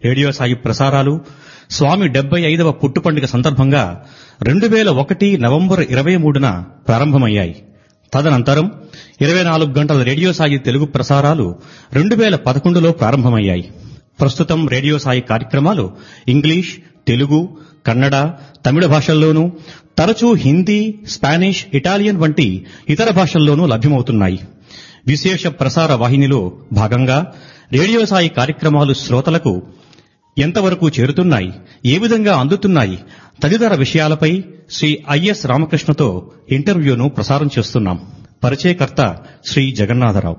Radio Sai ప్రసారాలు స్వామి డెబ్బై ఐదవ పుట్టు పండుగ సందర్భంగా రెండు వేల ఒకటి నవంబర్ ఇరవై మూడున ప్రారంభమయ్యాయి తదనంతరం ఇరవై నాలుగు గంటల రేడియో సాయి తెలుగు ప్రసారాలు రెండు వేల పదకొండులో ప్రారంభమయ్యాయి ప్రస్తుతం రేడియో సాయి కార్యక్రమాలు ఇంగ్లీష్ తెలుగు కన్నడ తమిళ భాషల్లోనూ తరచూ హిందీ స్పానిష్ ఇటాలియన్ వంటి ఇతర భాషల్లోనూ లభ్యమవుతున్నాయి విశేష ప్రసార వాహినిలో భాగంగా రేడియో సాయి కార్యక్రమాలు శ్రోతలకు ఎంతవరకు చేరుతున్నాయి ఏ విధంగా అందుతున్నాయి తదితర విషయాలపై శ్రీ ఐఎస్ రామకృష్ణతో ఇంటర్వ్యూను ప్రసారం చేస్తున్నాం పరిచయకర్త శ్రీ జగన్నాథరావు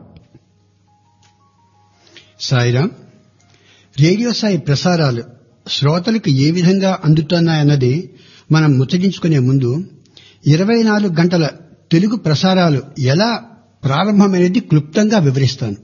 సాయిరాం రేడియో సాయి ప్రసారాలు శ్రోతలకు ఏ విధంగా అందుతున్నాయన్నది మనం ముచ్చటించుకునే ముందు ఇరవై నాలుగు గంటల తెలుగు ప్రసారాలు ఎలా ప్రారంభమైనది క్లుప్తంగా వివరిస్తాను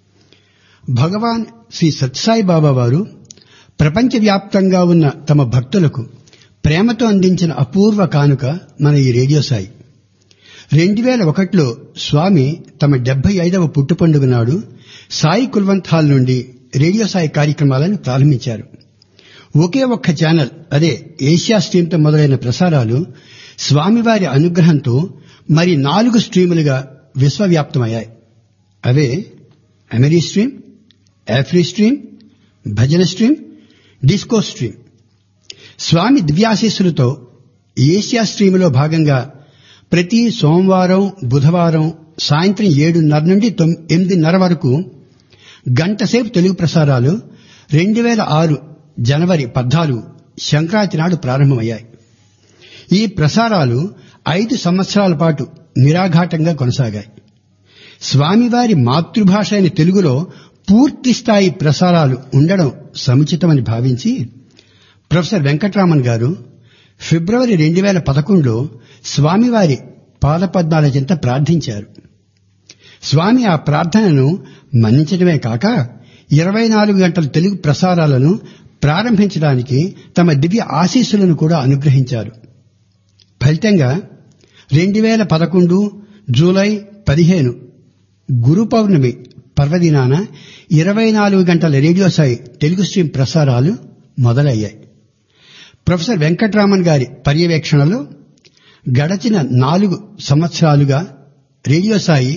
భగవాన్ శ్రీ సత్సాయి బాబా వారు ప్రపంచవ్యాప్తంగా ఉన్న తమ భక్తులకు ప్రేమతో అందించిన అపూర్వ కానుక మన ఈ రేడియో సాయి రెండు వేల ఒకటిలో స్వామి తమ డెబ్బై ఐదవ పుట్టు పండుగ నాడు సాయి కుల్వంత్ హాల్ నుండి రేడియో సాయి కార్యక్రమాలను ప్రారంభించారు ఒకే ఒక్క ఛానల్ అదే ఏషియా స్ట్రీమ్తో మొదలైన ప్రసారాలు స్వామివారి అనుగ్రహంతో మరి నాలుగు స్ట్రీములుగా విశ్వవ్యాప్తమయ్యాయి అవే AmeriStream AfriStream Bhajan stream disco stream స్వామి దివ్యాశీస్సులతో ఏషియా స్ట్రీములో భాగంగా ప్రతి సోమవారం బుధవారం సాయంత్రం ఏడున్నర నుండి తొమ్- ఎనిమిదిన్నర వరకు గంట సేపు తెలుగు ప్రసారాలు రెండు వేల ఆరు జనవరి పద్నాలుగు సంక్రాంతి నాడు ప్రారంభమయ్యాయి ఈ ప్రసారాలు ఐదు సంవత్సరాల పాటు నిరాఘాటంగా కొనసాగాయి స్వామివారి మాతృభాష అయిన తెలుగులో పూర్తి స్థాయి ప్రసారాలు ఉండడం సముచితమని భావించి ప్రొఫెసర్ వెంకట్రామన్ గారు ఫిబ్రవరి రెండు వేల పదకొండులో స్వామివారి పాదపద్మాల చెంత ప్రార్థించారు స్వామి ఆ ప్రార్థనను మన్నించడమే కాక ఇరవై నాలుగు గంటల తెలుగు ప్రసారాలను ప్రారంభించడానికి తమ దివ్య ఆశీస్సులను కూడా అనుగ్రహించారు ఫలితంగా రెండు వేల పదకొండు జూలై పదిహేను గురు పౌర్ణమి పర్వదినాన ఇరవై నాలుగు గంటల రేడియో సాయి తెలుగు స్ట్రీమ్ ప్రసారాలు మొదలయ్యాయి ప్రొఫెసర్ వెంకట్రామన్ గారి పర్యవేక్షణలో గడచిన నాలుగు సంవత్సరాలుగా రేడియో సాయి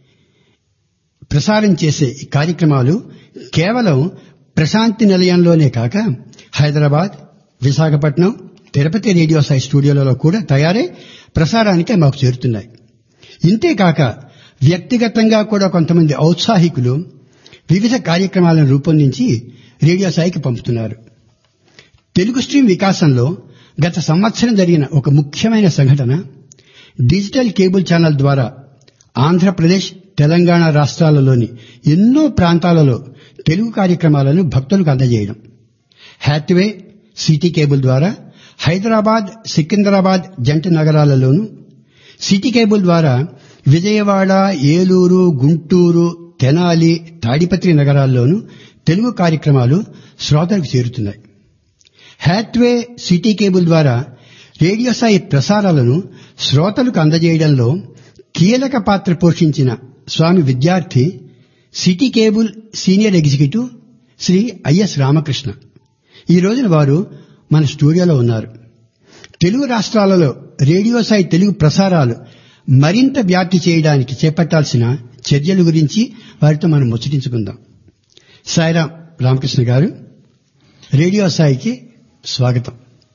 ప్రసారం చేసే ఈ కార్యక్రమాలు కేవలం ప్రశాంతి నిలయంలోనే కాక హైదరాబాద్ విశాఖపట్నం తిరుపతి రేడియో సాయి స్టూడియోలలో కూడా తయారై ప్రసారానికే మాకు చేరుతున్నాయి ఇంతేకాక వ్యక్తిగతంగా కూడా కొంతమంది ఔత్సాహికులు వివిధ కార్యక్రమాలను రూపొందించి రేడియో సాయికి పంపుతున్నారు తెలుగు స్ట్రీమ్ వికాసంలో గత సంవత్సరం జరిగిన ఒక ముఖ్యమైన సంఘటన డిజిటల్ కేబుల్ ఛానల్ ద్వారా ఆంధ్రప్రదేశ్ తెలంగాణ రాష్ట్రాలలోని ఎన్నో ప్రాంతాలలో తెలుగు కార్యక్రమాలను భక్తులకు అందజేయడం హ్యాత్వే సిటీ కేబుల్ ద్వారా హైదరాబాద్ సికింద్రాబాద్ జంట నగరాలలోనూ సిటీ కేబుల్ ద్వారా విజయవాడ ఏలూరు గుంటూరు తెనాలి తాడిపత్రి నగరాల్లోనూ తెలుగు కార్యక్రమాలు శ్రోతలకు చేరుతున్నాయి హ్యాత్వే సిటీ కేబుల్ ద్వారా రేడియో సాయి ప్రసారాలను శ్రోతలకు అందజేయడంలో కీలక పాత్ర పోషించిన స్వామి విద్యార్థి city cable senior executive Sri IS Ramakrishna ఈ రోజున వారు మన స్టూడియోలో ఉన్నారు తెలుగు రాష్ట్రాలలో రేడియో సాయి తెలుగు ప్రసారాలు మరింత వ్యాప్తి చేయడానికి చేపట్టాల్సిన చర్యల గురించి వారితో మనం ముచ్చటించుకుందాం సాయిరాం రామకృష్ణ గారు రేడియో సాయికి స్వాగతం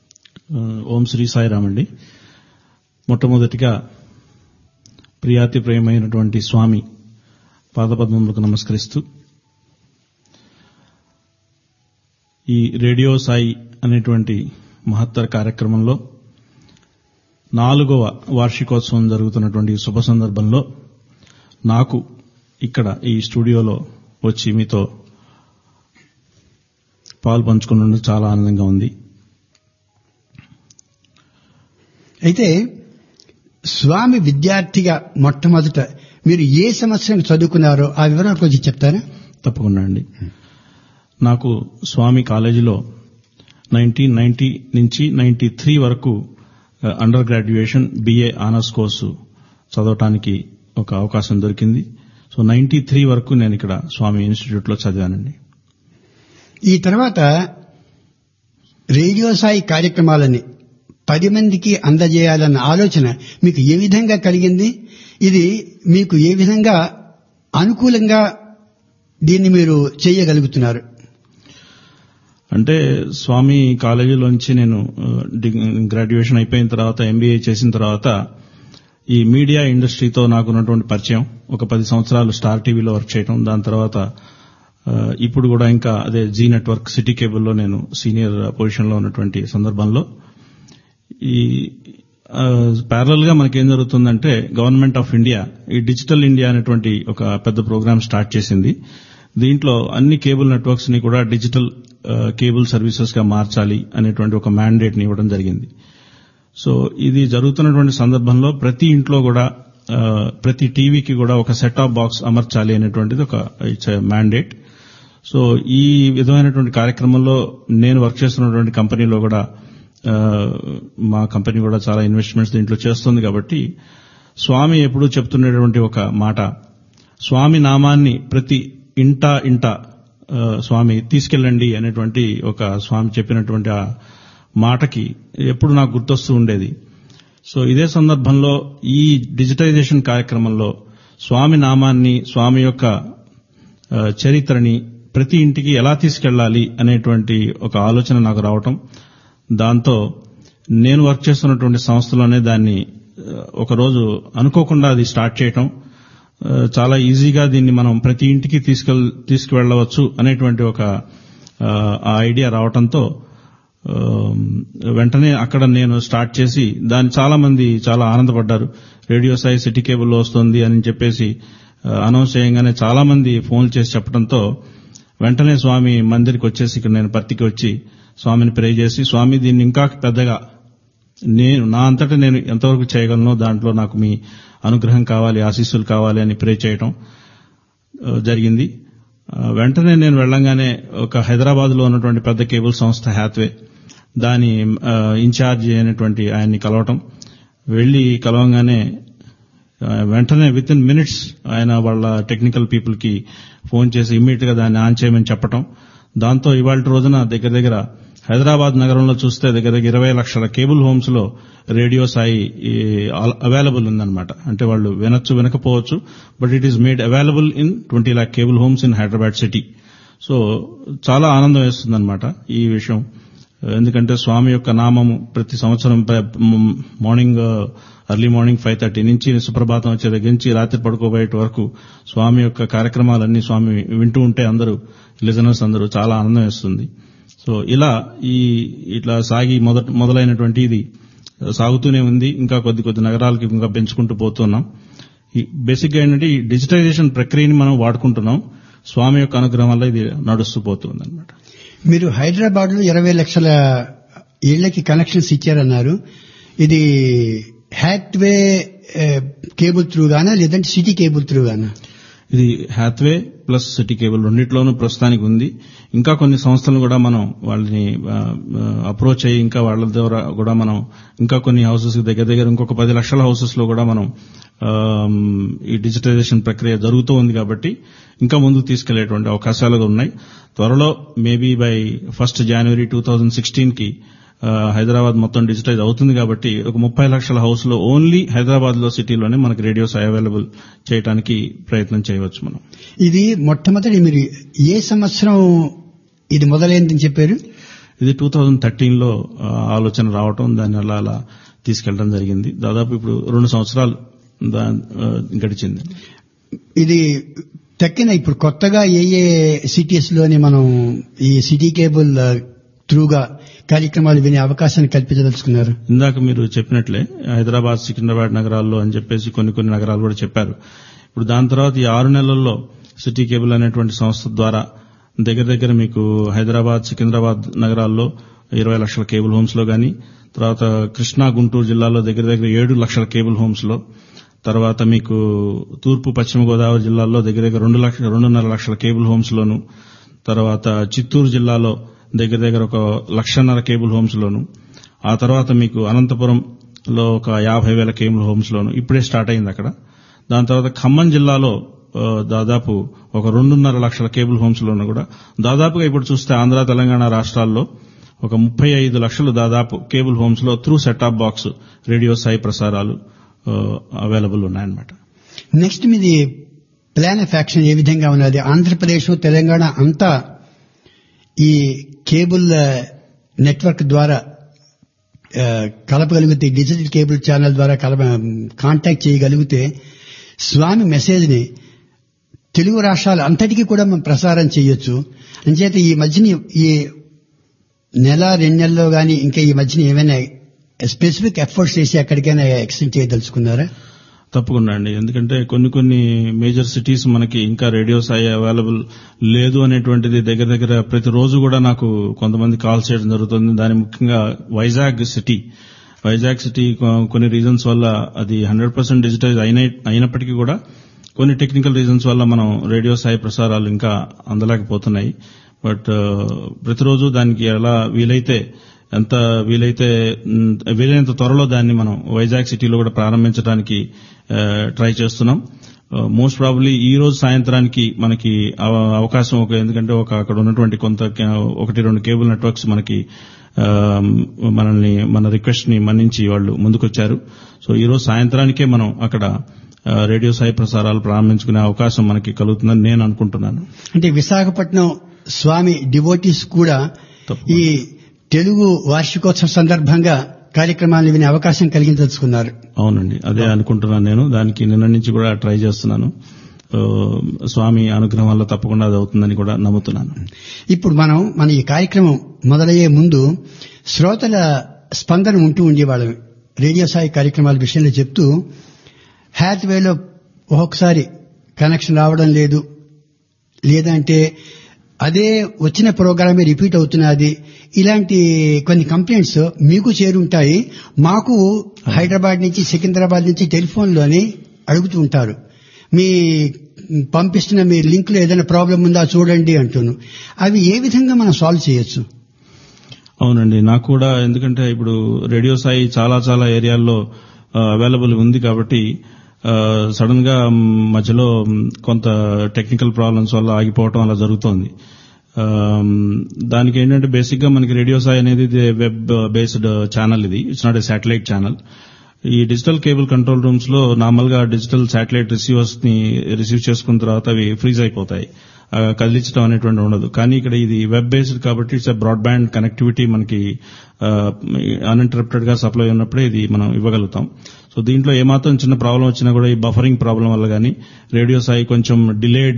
ఓం శ్రీ సాయిరామ్ అండి మొట్టమొదటిగా ప్రియాతి ప్రేమైనటువంటి స్వామి పాదపద్మములకు నమస్కరిస్తూ ఈ రేడియో సాయి అనేటువంటి మహత్తర కార్యక్రమంలో నాలుగవ వార్షికోత్సవం జరుగుతున్నటువంటి శుభ సందర్భంలో నాకు ఇక్కడ ఈ స్టూడియోలో వచ్చి మీతో పాలు పంచుకున్నందుకు చాలా ఆనందంగా ఉంది అయితే స్వామి విద్యార్థిగా మొట్టమొదట మీరు ఏ సంవత్సరం చదువుకున్నారో ఆ వివరాలు కొంచెం చెప్తారా తప్పకుండా అండి నాకు స్వామి కాలేజీలో నైన్టీన్ నైన్టీ నుంచి నైన్టీ త్రీ వరకు under graduation BA honours course చదవటానికి ఒక అవకాశం దొరికింది సో నైన్టీ త్రీ వరకు నేను ఇక్కడ స్వామి ఇన్స్టిట్యూట్లో చదివానండి ఈ తర్వాత రేడియో సాయి కార్యక్రమాలని పది మందికి అందజేయాలన్న ఆలోచన మీకు ఏ విధంగా కలిగింది ఇది మీకు ఏ విధంగా అనుకూలంగా దీన్ని మీరు చేయగలుగుతున్నారు అంటే స్వామి కాలేజీలోంచి నేను ఆ, డి- గ్రాడ్యుయేషన్ అయిపోయిన తర్వాత ఎంబీఏ చేసిన తర్వాత ఈ మీడియా ఇండస్ట్రీతో నాకున్నటువంటి పరిచయం ఒక పది సంవత్సరాలు స్టార్ టీవీలో వర్క్ చేయడం దాని తర్వాత ఆ, ఇప్పుడు కూడా ఇంకా అదే జీ నెట్వర్క్ సిటీ కేబుల్లో నేను సీనియర్ పొజిషన్లో ఉన్నటువంటి సందర్భంలో ఈ ప్యారల్ గా మనకేం జరుగుతుందంటే గవర్నమెంట్ ఆఫ్ ఇండియా ఈ డిజిటల్ ఇండియా అనేటువంటి ఒక పెద్ద ప్రోగ్రామ్ స్టార్ట్ చేసింది దీంట్లో అన్ని కేబుల్ నెట్వర్క్స్ ని కూడా డిజిటల్ ఆ, కేబుల్ సర్వీసెస్ గా మార్చాలి అనేటువంటి ఒక మ్యాండేట్ ని ఇవ్వడం జరిగింది సో ఇది జరుగుతున్నటువంటి సందర్భంలో ప్రతి ఇంట్లో కూడా ఆ, ప్రతి టీవీకి కూడా ఒక సెట్ ఆఫ్ బాక్స్ అమర్చాలి అనేటువంటిది ఒక ఇట్స్ మ్యాండేట్ సో ఈ విధమైనటువంటి కార్యక్రమంలో నేను వర్క్ చేస్తున్నటువంటి కంపెనీలో కూడా ఆ, మా కంపెనీ కూడా చాలా ఇన్వెస్ట్మెంట్స్ దీంట్లో చేస్తుంది కాబట్టి స్వామి ఎప్పుడూ చెప్తున్నటువంటి ఒక మాట స్వామి నామాన్ని ప్రతి ఇంట ఇంట ఆ, స్వామి తీసుకెళ్ళండి అనేటువంటి ఒక స్వామి చెప్పినటువంటి ఆ మాటకి ఎప్పుడు నాకు గుర్తొస్తూ ఉండేది సో ఇదే సందర్భంలో ఈ డిజిటైజేషన్ కార్యక్రమంలో స్వామి నామాన్ని స్వామి యొక్క ఆ, చరిత్రని ప్రతి ఇంటికి ఎలా తీసుకెళ్లాలి అనేటువంటి ఒక ఆలోచన నాకు రావటం దాంతో నేను వర్క్ చేస్తున్నటువంటి సంస్థలోనే దాన్ని ఆ, ఒకరోజు అనుకోకుండా అది స్టార్ట్ చేయటం ఆ, చాలా ఈజీగా దీన్ని మనం ప్రతి ఇంటికి తీసుకెళ్ తీసుకువెళ్లవచ్చు అనేటువంటి ఒక ఆ, ఆ ఐడియా రావటంతో ఆ, వెంటనే అక్కడ నేను స్టార్ట్ చేసి దాన్ని చాలా మంది చాలా ఆనందపడ్డారు రేడియో సాయి సిటీ కేబుల్లో వస్తుంది అని చెప్పేసి అనౌన్స్ చేయగానే చాలా మంది ఫోన్లు చేసి చెప్పడంతో వెంటనే స్వామి మందిరికి వచ్చేసి ఇక్కడ నేను పత్తికి వచ్చి స్వామిని ప్రే చేసి స్వామి దీన్ని ఇంకా పెద్దగా నేను నా అంతటా నేను ఎంతవరకు చేయగలనో దాంట్లో నాకు మీ అనుగ్రహం కావాలి ఆశీస్సులు కావాలి అని ప్రే చేయటం ఆ, జరిగింది ఆ, వెంటనే నేను వెళ్ళంగానే ఒక హైదరాబాద్ లో ఉన్నటువంటి పెద్ద కేబుల్ సంస్థ హ్యాత్వే దాని ఆ, ఇన్ఛార్జ్ అయినటువంటి ఆయన్ని కలవటం వెళ్లి కలవంగానే ఆ, వెంటనే విత్ ఇన్ మినిట్స్ ఆయన వాళ్ళ టెక్నికల్ పీపుల్ కి ఫోన్ చేసి ఇమ్మీడియట్ గా దాన్ని ఆన్ చేయమని చెప్పటం దాంతో ఇవాళ రోజున దగ్గర దగ్గర హైదరాబాద్ నగరంలో చూస్తే దగ్గర దగ్గర ఇరవై లక్షల కేబుల్ హోమ్స్ లో రేడియో సాయి అవైలబుల్ ఉందన్నమాట అంటే వాళ్ళు వినొచ్చు వినకపోవచ్చు but it is made available in twenty lakh cable homes in Hyderabad city so చాలా ఆనందం వేస్తుందన్నమాట ఈ విషయం ఎందుకంటే స్వామి యొక్క నామము ప్రతి సంవత్సరం ప- మ్- morning early morning five thirty నుంచి సుప్రభాతం వచ్చే దగ్గర నుంచి రాత్రి పడుకోబోయేట వరకు స్వామి యొక్క కార్యక్రమాలన్నీ స్వామి వింటూ ఉంటే అందరూ లిజనర్స్ అందరూ చాలా ఆనందం వేస్తుంది సో ఇలా ఈ ఇట్లా సాగి మొదట మొదలైనటువంటి ఇది సాగుతూనే ఉంది ఇంకా కొద్ది కొద్ది నగరాలకి ఇంకా పెంచుకుంటూ పోతున్నాం బేసిక్ గా ఏంటంటే ఈ డిజిటైజేషన్ ప్రక్రియని మనం వాడుకుంటున్నాం స్వామి యొక్క అనుగ్రహం వల్ల ఇది నడుస్తూ పోతుంది అనమాట మీరు హైదరాబాద్ లో ఇరవై లక్షల ఇళ్లకి కనెక్షన్స్ ఇచ్చారన్నారు ఇది హ్యాత్వే ఏ, కేబుల్ త్రూ గానా లేదంటే సిటీ కేబుల్ త్రూ గానా ఇది హ్యాత్వే ప్లస్ సిటీ కేబుల్ రెండిట్లోనూ ప్రస్తుతానికి ఉంది ఇంకా కొన్ని సంస్థలను కూడా మనం వాళ్ళని అప్రోచ్ అయ్యి ఇంకా వాళ్ళ ద్వారా కూడా మనం ఇంకా కొన్ని హౌసెస్ దగ్గర దగ్గర ఇంకొక పది లక్షల హౌసెస్ లో కూడా మనం ఆమ్, ఈ డిజిటైజేషన్ ప్రక్రియ జరుగుతూ ఉంది కాబట్టి ఇంకా ముందుకు తీసుకెళ్లేటువంటి అవకాశాలు కూడా ఉన్నాయి త్వరలో maybe by first January two thousand sixteen కి ఆ, హైదరాబాద్ మొత్తం డిజిటైజ్ అవుతుంది కాబట్టి ఒక ముప్పై లక్షల హౌస్ లో ఓన్లీ హైదరాబాద్ లో సిటీలోనే మనకి రేడియోస్ అవైలబుల్ చేయడానికి ప్రయత్నం చేయవచ్చు మనం ఇది మొట్టమొదటి మీరు ఏ సంవత్సరం ఇది మొదలైందని చెప్పారు ఇది టూ థౌజండ్ థర్టీన్ లో ఆ, ఆలోచన రావటం దాన్ని అలా అలా తీసుకెళ్లడం జరిగింది దాదాపు ఇప్పుడు రెండు సంవత్సరాలు దా- ఆ, గడిచింది ఇది తక్కిన ఇప్పుడు కొత్తగా ఏ ఏ సిటీస్ లోని మనం ఈ సిటీ కేబుల్ త్రూగా కార్యక్రమాలు వినే అవకాశాన్ని కల్పించదలుచుకున్నారు ఇందాక మీరు చెప్పినట్లే హైదరాబాద్ సికింద్రాబాద్ నగరాల్లో అని చెప్పేసి కొన్ని కొన్ని నగరాలు కూడా చెప్పారు ఇప్పుడు దాని తర్వాత ఈ ఆరు నెలల్లో సిటీ కేబుల్ అనేటువంటి సంస్థ ద్వారా దగ్గర దగ్గర మీకు హైదరాబాద్ సికింద్రాబాద్ నగరాల్లో ఇరవై లక్షల కేబుల్ హోమ్స్ లో గాని తర్వాత కృష్ణా గుంటూరు జిల్లాలో దగ్గర దగ్గర ఏడు లక్షల కేబుల్ హోమ్స్ లో తర్వాత మీకు తూర్పు పశ్చిమ గోదావరి జిల్లాల్లో దగ్గర దగ్గర రెండు లక్షల రెండున్నర లక్షల కేబుల్ హోమ్స్ లోను తర్వాత చిత్తూరు జిల్లాలో దగ్గర దగ్గర ఒక లక్షన్నర కేబుల్ హోమ్స్ లోను ఆ తర్వాత మీకు అనంతపురంలో ఒక యాభై వేల కేబుల్ హోమ్స్ లోను ఇప్పుడే స్టార్ట్ అయింది అక్కడ దాని తర్వాత ఖమ్మం జిల్లాలో ఆ, దాదాపు ఒక రెండున్నర లక్షల కేబుల్ హోమ్స్ లోనూ కూడా దాదాపుగా ఇప్పుడు చూస్తే ఆంధ్ర తెలంగాణ రాష్ట్రాల్లో ఒక ముప్పై ఐదు లక్షలు దాదాపు కేబుల్ హోమ్స్ లో through set top box radio Sai ప్రసారాలు అవైలబుల్ ఉన్నాయన్నమాట నెక్స్ట్ మీది ప్లాన్ ఆఫ్ యాక్షన్ ఏ విధంగా ఉన్నది ఆంధ్రప్రదేశ్ తెలంగాణ అంతా ఈ కేబుల్ ఆ, నెట్వర్క్ ద్వారా ఆ, కలపగలిగితే డిజిటల్ కేబుల్ ఛానల్ ద్వారా కలప కాంటాక్ట్ చేయగలిగితే స్వామి మెసేజ్ ని తెలుగు రాష్ట్రాలు అంతటికీ కూడా మనం ప్రసారం చేయొచ్చు అంచేత ఈ మధ్యన ఈ నెల రెండు నెలల్లో గాని ఇంకా ఈ మధ్యన ఏమైనా స్పెసిఫిక్ ఎఫర్ట్స్ చేసి ఎక్కడికైనా ఎక్స్టెండ్ చేయదలుచుకున్నారా తప్పకుండా అండి ఎందుకంటే కొన్ని కొన్ని మేజర్ సిటీస్ మనకి ఇంకా రేడియో సాయి అవైలబుల్ లేదు అనేటువంటిది దగ్గర దగ్గర ప్రతిరోజు కూడా నాకు కొంతమంది కాల్ చేయడం జరుగుతుంది దాని ముఖ్యంగా వైజాగ్ సిటీ వైజాగ్ సిటీ కొ- కొన్ని రీజన్స్ వల్ల అది హండ్రెడ్ పర్సెంట్ డిజిటైజ్ అయిన అయినప్పటికీ కూడా కొన్ని టెక్నికల్ రీజన్స్ వల్ల మనం రేడియో సాయి ప్రసారాలు ఇంకా అందలేకపోతున్నాయి బట్ ప్రతిరోజు దానికి ఎలా వీలైతే ఎంత వీలైతే మ్, వీలైనంత త్వరలో దాన్ని మనం వైజాగ్ సిటీలో కూడా ప్రారంభించడానికి ట్రై చేస్తున్నాం మోస్ట్ ప్రాబబ్లీ ఈ రోజు సాయంత్రానికి మనకి అవ- అవకాశం ఒక ఎందుకంటే ఒక అక్కడ ఉన్నటువంటి కొంత కే- ఒకటి రెండు కేబుల్ నెట్వర్క్స్ మనకి ఆ, మనల్ని మన రిక్వెస్ట్ ని మన్నించి వాళ్ళు ముందుకొచ్చారు సో ఈ రోజు సాయంత్రానికే మనం అక్కడ ఆ, రేడియో సాయి ప్రసారాలు ప్రారంభించుకునే అవకాశం మనకి కలుగుతుందని నేను అనుకుంటున్నాను అంటే విశాఖపట్నం స్వామి డివోటీస్ కూడా తప్పకుండా. ఈ తెలుగు వార్షికోత్సవ సందర్భంగా కార్యక్రమాలు వినే అవకాశం కలిగించదలుచుకున్నారు అవునండి అదే అనుకుంటున్నాను నేను దానికి నిన్న నుంచి కూడా ట్రై చేస్తున్నాను ఆ, స్వామి అనుగ్రహం వల్ల తప్పకుండా అది అవుతుందని కూడా నమ్ముతున్నాను ఇప్పుడు మనం మన ఈ కార్యక్రమం మొదలయ్యే ముందు శ్రోతల స్పందన ఉంటూ ఉండేవాళ్ళం రేడియో సాయి కార్యక్రమాల విషయంలో చెప్తూ హ్యాత్వేలో ఒక్కొక్కసారి కనెక్షన్ రావడం లేదు లేదంటే అదే వచ్చిన ప్రోగ్రామే రిపీట్ అవుతున్నది ఇలాంటి కొన్ని కంప్లైంట్స్ మీకు చేరుంటాయి మాకు హైదరాబాద్ నుంచి సికింద్రాబాద్ నుంచి టెలిఫోన్లోనే అడుగుతూ ఉంటారు మీ పంపిస్తున్న మీ లింక్ లో ఏదైనా ప్రాబ్లం ఉందా చూడండి అంటును అవి ఏ విధంగా మనం సాల్వ్ చేయొచ్చు అవునండి నాకు కూడా ఎందుకంటే ఇప్పుడు రేడియో సాయి చాలా చాలా ఏరియాల్లో అవైలబుల్ ఉంది కాబట్టి సడన్ గా మ్, మధ్యలో మ్, కొంత టెక్నికల్ ప్రాబ్లమ్స్ వల్ల ఆగిపోవటం అలా జరుగుతోంది ఆ, మ్, దానికి ఏంటంటే బేసిక్ గా మనకి రేడియో సాయి అనేది వెబ్ బేస్డ్ ఛానల్ ఇది it's not a satellite channel ఈ డిజిటల్ కేబుల్ కంట్రోల్ రూమ్స్ లో నార్మల్ గా డిజిటల్ శాటిలైట్ రిసీవర్స్ ని రిసీవ్ చేసుకున్న తర్వాత అవి ఫ్రీజ్ అయిపోతాయి ఆ, కదిలించడం అనేటువంటి ఉండదు కానీ ఇక్కడ ఇది వెబ్ బేస్డ్ కాబట్టి ఇట్స్ బ్రాడ్బ్యాండ్ కనెక్టివిటీ మనకి అన్ఇంటరప్టెడ్ గా సప్లై ఉన్నప్పుడే ఇది మనం ఇవ్వగలుగుతాం సో దీంట్లో ఏమాత్రం చిన్న ప్రాబ్లం వచ్చినా కూడా ఈ బఫరింగ్ ప్రాబ్లం వల్ల కానీ రేడియో సాయి కొంచెం డిలేడ్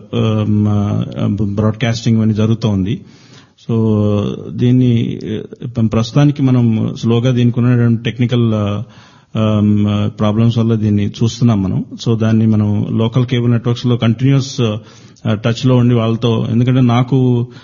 బ్రాడ్కాస్టింగ్ అని జరుగుతోంది సో దీన్ని ఆ, ప్రస్తుతానికి మనం స్లోగా దీనికి ఉన్నటువంటి టెక్నికల్ ప్రాబ్లమ్స్ వల్ల దీన్ని చూస్తున్నాం మనం సో దాన్ని మనం లోకల్ కేబుల్ నెట్వర్క్స్ లో కంటిన్యూస్ టచ్ లో ఉండి వాళ్ళతో ఎందుకంటే నాకు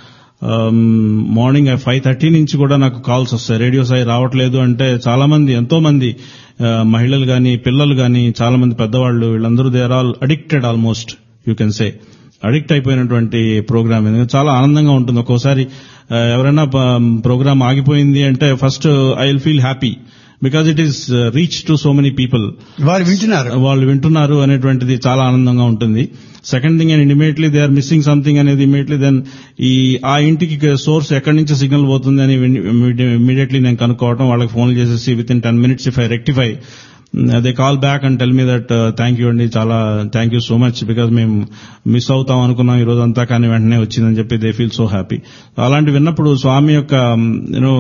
మార్నింగ్ ఫైవ్ థర్టీ నుంచి కూడా నాకు కాల్స్ వస్తాయి రేడియో సాయి రావట్లేదు అంటే చాలా మంది ఎంతో మంది ఆ, మహిళలు గాని పిల్లలు గాని చాలా మంది పెద్దవాళ్ళు వీళ్ళందరూ they are all addicted almost you can say addict అయిపోయినటువంటి ప్రోగ్రామ్ ఎందుకంటే చాలా ఆనందంగా ఉంటుంది ఒక్కోసారి ఆ, ఎవరైనా ప్రోగ్రామ్ ఆగిపోయింది అంటే first I will feel happy because it is reach to so many people వారు వింటున్నారు వాళ్ళు వింటున్నారు అనేటువంటిది చాలా ఆనందంగా ఉంటుంది second thing and immediately they are missing something అనేది ఇమీడియట్లీ దెన్ ఈ ఆ ఇంటికి సోర్స్ ఎక్కడి నుంచి సిగ్నల్ పోతుంది అని ఇమీడియట్లీ నేను కనుక్కోవడం వాళ్ళకి ఫోన్ చేసేసి with in ten minutes if I rectify they call back and tell me that thank you అండి చాలా thank you so much because మేము మిస్ అవుతాం అనుకున్నాం ఈ రోజు అంతా కానీ వెంటనే వచ్చిందని చెప్పి దే ఫీల్ సో హ్యాపీ అలాంటి విన్నప్పుడు స్వామి యొక్క యూనో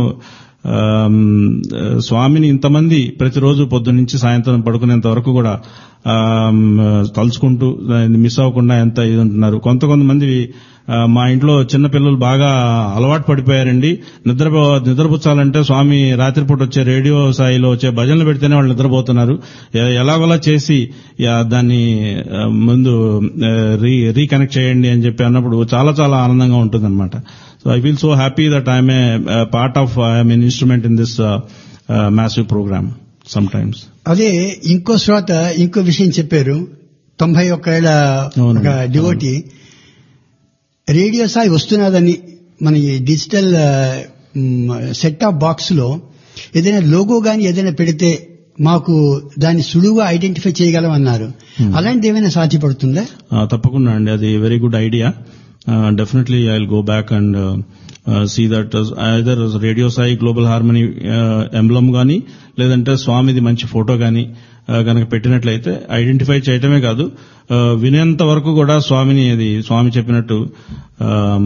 స్వామిని ఇంతమంది ప్రతిరోజు పొద్దు నుంచి సాయంత్రం పడుకునేంత వరకు కూడా ఆమ్, తలుచుకుంటూ దాన్ని మిస్ అవ్వకుండా ఎంత ఇది ఉంటున్నారు కొంత కొంతమంది ఆ, మా ఇంట్లో చిన్న పిల్లలు బాగా అలవాటు పడిపోయారండి నిద్ర నిద్రపుచ్చాలంటే స్వామి రాత్రిపూట వచ్చే రేడియో స్థాయిలో వచ్చే భజనలు పెడితేనే వాళ్ళు నిద్రపోతున్నారు ఎ- ఎలాగోలా చేసి యా, దాన్ని ఆ, ముందు ఆ, రీ రీకనెక్ట్ చేయండి అని చెప్పి అన్నప్పుడు చాలా చాలా ఆనందంగా ఉంటుందన్నమాట so I feel so happy that I'm a part of I'm an instrument in this massive program sometimes అదే ఇంకో శ్రోత ఇంకో విషయం చెప్పారు తొంభై ఒక్కేళ్ల అవునండి. ఒక డివోటి రేడియో సాయి వస్తున్నదని మన ఈ డిజిటల్ సెట్ ఆఫ్ బాక్స్ లో ఏదైనా లోగో గాని ఏదైనా పెడితే మాకు దాన్ని సులువుగా ఐడెంటిఫై చేయగలం అన్నారు అలాంటిది ఏమైనా సాధ్యపడుతుందా ఆ, తప్పకుండా అండి అది very good idea definitely I will go back and see that either radio Sai global harmony emblem గానీ లేదంటే స్వామిది మంచి ఫోటో గానీ కనుక పెట్టినట్లయితే ఐడెంటిఫై చేయటమే కాదు ఆ, వినేంత వరకు కూడా స్వామిని అది స్వామి చెప్పినట్టు ఆమ్,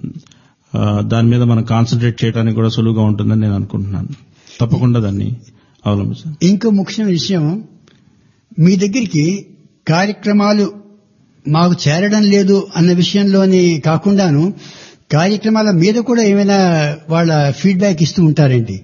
ఆ, దాని మీద మనం కాన్సన్ట్రేట్ చేయడానికి కూడా సులువుగా ఉంటుందని నేను అనుకుంటున్నాను తప్పకుండా దాన్ని అవలంబిస్తాను ఇంకో ముఖ్యమైన విషయం మీ దగ్గరికి కార్యక్రమాలు మాకు చేరడం లేదు అన్న విషయంలోని కాకుండాను కార్యక్రమాల మీద కూడా ఏమైనా వాళ్ళ ఫీడ్బ్యాక్ ఇస్తూ ఉంటారేంటి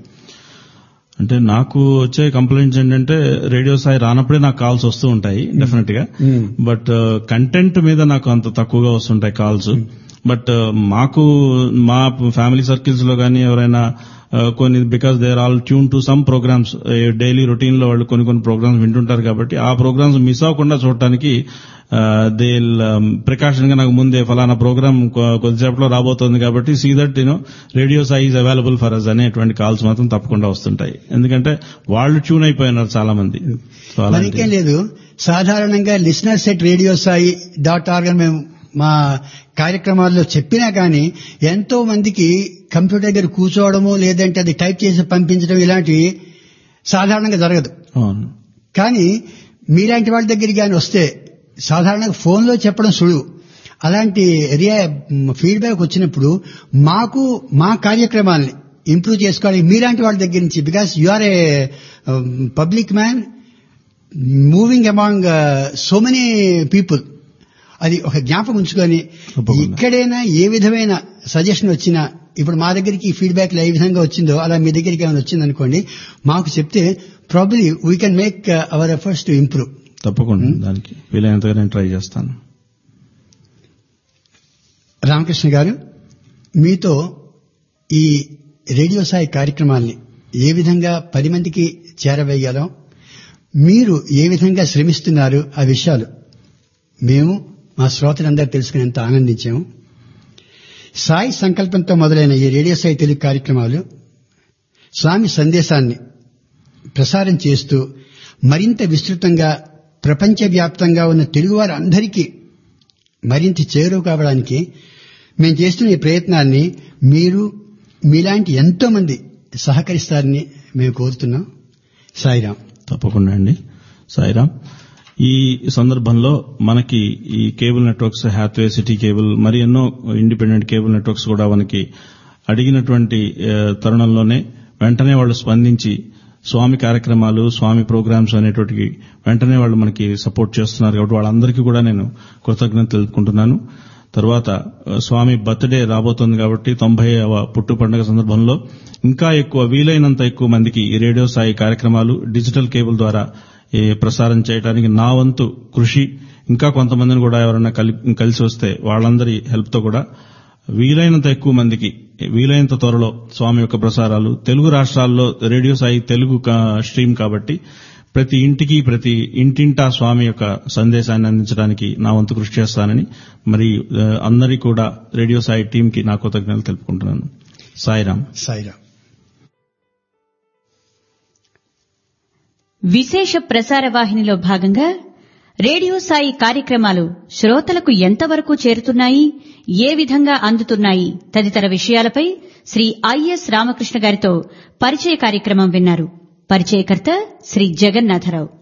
అంటే నాకు వచ్చే కంప్లైంట్స్ ఏంటంటే రేడియో సాయి రానప్పుడే నాకు కాల్స్ వస్తూ ఉంటాయి డెఫినెట్ గా మ్మ్. బట్ కంటెంట్ మీద నాకు అంత తక్కువగా వస్తుంటాయి కాల్స్ బట్ మాకు మా ఫ్యామిలీ సర్కిల్స్ లో కానీ ఎవరైనా ఆ, కొన్ని because they are all tune to some programs daily routine లో వాళ్ళు కొన్ని కొన్ని ప్రోగ్రామ్స్ వింటుంటారు కాబట్టి ఆ ప్రోగ్రామ్స్ మిస్ అవ్వకుండా చూడటానికి దే ప్రికాషన్ గా నాకు ముందే ఫలానా ప్రోగ్రామ్ కొద్దిసేపట్లో రాబోతోంది కాబట్టి see that you know radio Sai is available for us అనేటువంటి కాల్స్ మాత్రం తప్పకుండా వస్తుంటాయి ఎందుకంటే వాళ్ళు ట్యూన్ అయిపోయినారు చాలా మంది So అలాంటి- మనకేం లేదు సాధారణంగా listener set radio Sai dot org అని మేము మా కార్యక్రమాల్లో చెప్పినా కానీ ఎంతో మందికి కంప్యూటర్ దగ్గర కూర్చోవడము లేదంటే అది టైప్ చేసి పంపించడం ఇలాంటివి సాధారణంగా జరగదు అవును కానీ మీలాంటి వాళ్ళ దగ్గరికి కానీ వస్తే సాధారణంగా ఫోన్లో చెప్పడం సులువు అలాంటి రియా ఫీడ్బ్యాక్ వచ్చినప్పుడు మాకు మా కార్యక్రమాల్ని ఇంప్రూవ్ చేసుకోవాలి మీలాంటి వాళ్ళ దగ్గర నుంచి because you are a public man moving among so many people అది ఒక జ్ఞాపకం ఉంచుకొని తప్పకుండా. ఎక్కడైనా ఏ విధమైన సజెషన్ వచ్చినా ఇప్పుడు మా దగ్గరికి ఈ ఫీడ్బ్యాక్ ఏ విధంగా వచ్చిందో అలా మీ దగ్గరికి ఏమైనా వచ్చింది అనుకోండి మాకు చెప్తే probably we can make our efforts to improve తప్పకుండా దానికి వీలైనంతగా నేను ట్రై చేస్తాను రామకృష్ణ గారు మీతో ఈ రేడియో సాయి కార్యక్రమాల్ని ఏ విధంగా పది మందికి చేరవేయగలం మీరు ఏ విధంగా శ్రమిస్తున్నారు ఆ విషయాలు మేము మా శ్రోతలందరూ తెలుసుకునేంత ఆనందించాము సాయి సంకల్పంతో మొదలైన ఈ రేడియో సాయి తెలుగు కార్యక్రమాలు స్వామి సందేశాన్ని ప్రసారం చేస్తూ మరింత విస్తృతంగా ప్రపంచవ్యాప్తంగా ఉన్న తెలుగువారు అందరికీ మరింత చేరువ కావడానికి మేము చేస్తున్న ఈ ప్రయత్నాన్ని మీరు మీలాంటి ఎంతో మంది సహకరిస్తారని మేము కోరుతున్నాం సాయిరాం తప్పకుండా అండి సాయిరామ్ ఈ సందర్భంలో మనకి ఈ cable networks Hathway city cable మరి ఎన్నో ఇండిపెండెంట్ కేబుల్ నెట్వర్క్స్ కూడా మనకి అడిగినటువంటి ఆ, తరుణంలోనే వెంటనే వాళ్ళు స్పందించి స్వామి కార్యక్రమాలు స్వామి ప్రోగ్రామ్స్ అనేటువంటి వెంటనే వాళ్ళు మనకి సపోర్ట్ చేస్తున్నారు కాబట్టి వాళ్ళందరికీ కూడా నేను కృతజ్ఞత తెలుపుకుంటున్నాను తర్వాత ఆ, స్వామి బర్త్డే రాబోతోంది కాబట్టి తొంభైవ పుట్టు పండుగ సందర్భంలో ఇంకా ఎక్కువ వీలైనంత ఎక్కువ మందికి ఈ రేడియో స్థాయి కార్యక్రమాలు డిజిటల్ కేబుల్ ద్వారా ఈ ప్రసారం చేయడానికి నా వంతు కృషి ఇంకా కొంతమందిని కూడా ఎవరైనా కలి- కలిసి వస్తే వాళ్ళందరి హెల్ప్ తో కూడా వీలైనంత ఎక్కువ మందికి వీలైనంత త్వరలో స్వామి యొక్క ప్రసారాలు తెలుగు రాష్ట్రాల్లో రేడియో సాయి తెలుగు కా- స్ట్రీమ్ కాబట్టి ప్రతి ఇంటికి ప్రతి ఇంటింటా స్వామి యొక్క సందేశాన్ని అందించడానికి నా వంతు కృషి చేస్తానని మరి ఆ, అందరి కూడా రేడియో సాయి టీంకి నా కృతజ్ఞతలు తెలుపుకుంటున్నాను సాయిరామ్ సాయిరాం విశేష ప్రసార వాహినిలో భాగంగా రేడియో సాయి కార్యక్రమాలు శ్రోతలకు ఎంతవరకు చేరుతున్నాయి ఏ విధంగా అందుతున్నాయి తదితర విషయాలపై శ్రీ ఐఎస్ రామకృష్ణ గారితో పరిచయ కార్యక్రమం విన్నారు పరిచయకర్త శ్రీ జగన్నాథరావు